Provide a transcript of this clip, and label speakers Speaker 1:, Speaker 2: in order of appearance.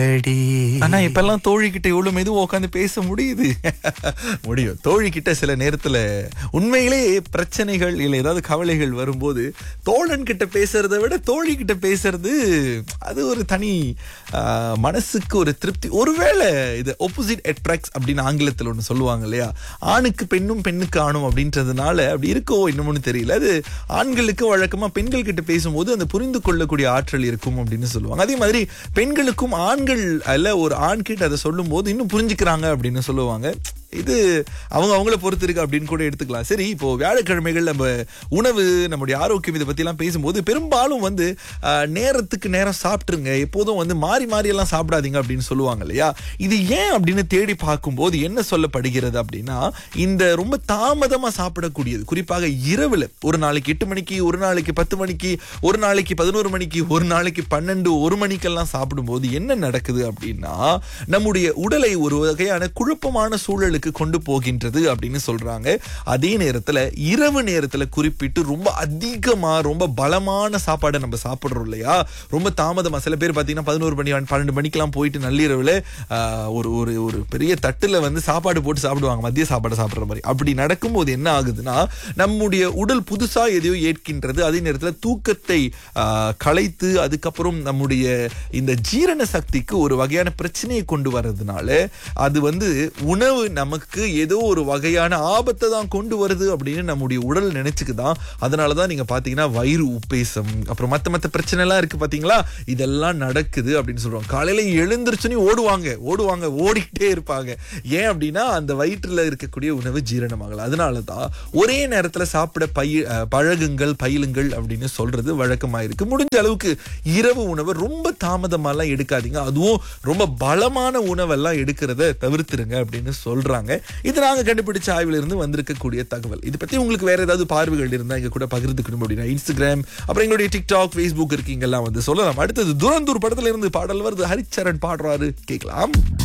Speaker 1: சொல்லடி
Speaker 2: ஆனா இப்பெல்லாம் தோழி கிட்ட எவ்வளவு மெதுவா உட்காந்து பேச முடியுது முடியும் தோழி கிட்ட சில நேரத்துல உண்மையிலே பிரச்சனைகள் இல்ல ஏதாவது கவலைகள் வரும்போது தோழன் கிட்ட பேசுறதை விட தோழி கிட்ட பேசுறது அது ஒரு தனி ஆஹ், மனசுக்கு ஒரு திருப்தி ஒருவேளை இது ஒப்போசிட் அட்ராக்ட்ஸ் அப்படின்னு ஆங்கிலத்தில் ஒன்று சொல்லுவாங்க இல்லையா ஆணுக்கு பெண்ணும் பெண்ணுக்கு ஆணும் அப்படின்றதுனால அப்படி இருக்கோ இன்னமும்னு தெரியல அது ஆண்களுக்கு வழக்கமா பெண்கள் கிட்ட பேசும்போது அந்த புரிந்து கொள்ளக்கூடிய ஆற்றல் இருக்கும் அப்படின்னு சொல்லுவாங்க அதே மாதிரி பெண்களுக்கும் ஆண்கள் அல்ல ஒரு ஆண் கிட்ட அதை சொல்லும் போது இன்னும் புரிஞ்சுக்கிறாங்க அப்படின்னு சொல்லுவாங்க இது அவங்க அவங்கள பொறுத்து இருக்கு அப்படின்னு கூட எடுத்துக்கலாம் சரி இப்போ வியாழக்கிழமைகள் நம்ம உணவு நம்முடைய ஆரோக்கியம் இதை பத்தி எல்லாம் பேசும்போது பெரும்பாலும் வந்து ஆஹ், நேரத்துக்கு நேரம் சாப்பிட்டுருங்க எப்போதும் வந்து மாறி மாறி எல்லாம் சாப்பிடாதீங்க அப்படின்னு சொல்லுவாங்க இல்லையா இது ஏன் அப்படின்னு தேடி பார்க்கும்போது என்ன சொல்லப்படுகிறது அப்படின்னா இந்த ரொம்ப தாமதமா சாப்பிடக்கூடியது குறிப்பாக இரவுல ஒரு நாளைக்கு எட்டு மணிக்கு ஒரு நாளைக்கு பத்து மணிக்கு ஒரு நாளைக்கு பதினோரு மணிக்கு ஒரு நாளைக்கு பன்னெண்டு ஒரு மணிக்கெல்லாம் சாப்பிடும்போது என்ன நடக்குது அப்படின்னா நம்முடைய உடலை ஒரு வகையான குழப்பமான சூழலுக்கு கொண்டு போகின்றது அப்படின்னு சொல்றாங்க அதே நேரத்துல இரவு நேரத்துல குறிப்பிட்டு ரொம்ப அதிகமா ரொம்ப பலமான சாப்பாடை நம்ம சாப்பிடுறோம் இல்லையா ரொம்ப தாமதமா சில பேர் பாத்தீங்கன்னா பதினோரு மணி பன்னெண்டு மணிக்கெல்லாம் போயிட்டு நள்ளிரவுல ஆஹ், ஒரு ஒரு ஒரு பெரிய தட்டுல வந்து சாப்பாடு போட்டு சாப்பிடுவாங்க மதிய சாப்பாடு சாப்பிடுற மாதிரி அப்படி நடக்கும்போது என்ன ஆகுதுன்னா நம்முடைய உடல் புதுசா எதையோ ஏற்கின்றது அதே நேரத்துல தூக்கத்தை ஆஹ், களைத்து அதுக்கப்புறம் நம்முடைய இந்த ஜீரண சக்திக்கு ஒரு வகையான பிரச்சனையை கொண்டு வர்றதுனால அது வந்து உணவு நமக்கு ஏதோ ஒரு வகையான ஆபத்தை தான் கொண்டு வருது அப்படின்னு நம்முடைய உடல் நினைச்சுக்குதான் அதனாலதான் நீங்க பாத்தீங்கன்னா வயிறு உப்பேசம் அப்புறம் மத்த மத்த பிரச்சனை எல்லாம் இருக்கு பாத்தீங்களா இதெல்லாம் நடக்குது அப்படின்னு சொல்றோம் காலையில எழுந்திருச்சுன்னு ஓடுவாங்க ஓடுவாங்க ஓடிக்கிட்டே இருப்பாங்க ஏன் அப்படின்னா அந்த வயிற்றுல இருக்கக்கூடிய உணவு ஜீரணமாகல அதனாலதான் ஒரே நேரத்துல சாப்பிட பய அஹ், பழகுங்கள் பயிலுங்கள் அப்படின்னு சொல்றது வழக்கமாயிருக்கு முடிஞ்ச அளவுக்கு இரவு உணவை ரொம்ப தாமதமாலாம் எடுக்காதீங்க அதுவும் ரொம்ப பலமான உணவெல்லாம் எடுக்கிறத தவிர்த்துருங்க அப்படின்னு சொல்றாங்க இது நாங்க கண்டுபிடிச்ச ஆய்வுல இருந்து வந்திருக்கக்கூடிய தகவல் இது பத்தி உங்களுக்கு வேற ஏதாவது பார்வைகள் இருந்தா இங்க கூட பகிர்ந்துக்கணும் அப்படின்னா இன்ஸ்டாகிராம் அப்புறம் எங்களுடைய டிக்டாக் ஃபேஸ்புக் இருக்கீங்கெல்லாம் வந்து சொல்லலாம் அடுத்தது துரந்தூர் படத்துல இருந்து பாடல் வருது ஹரிச்சரன் பாடுறாரு கேட்கலாம்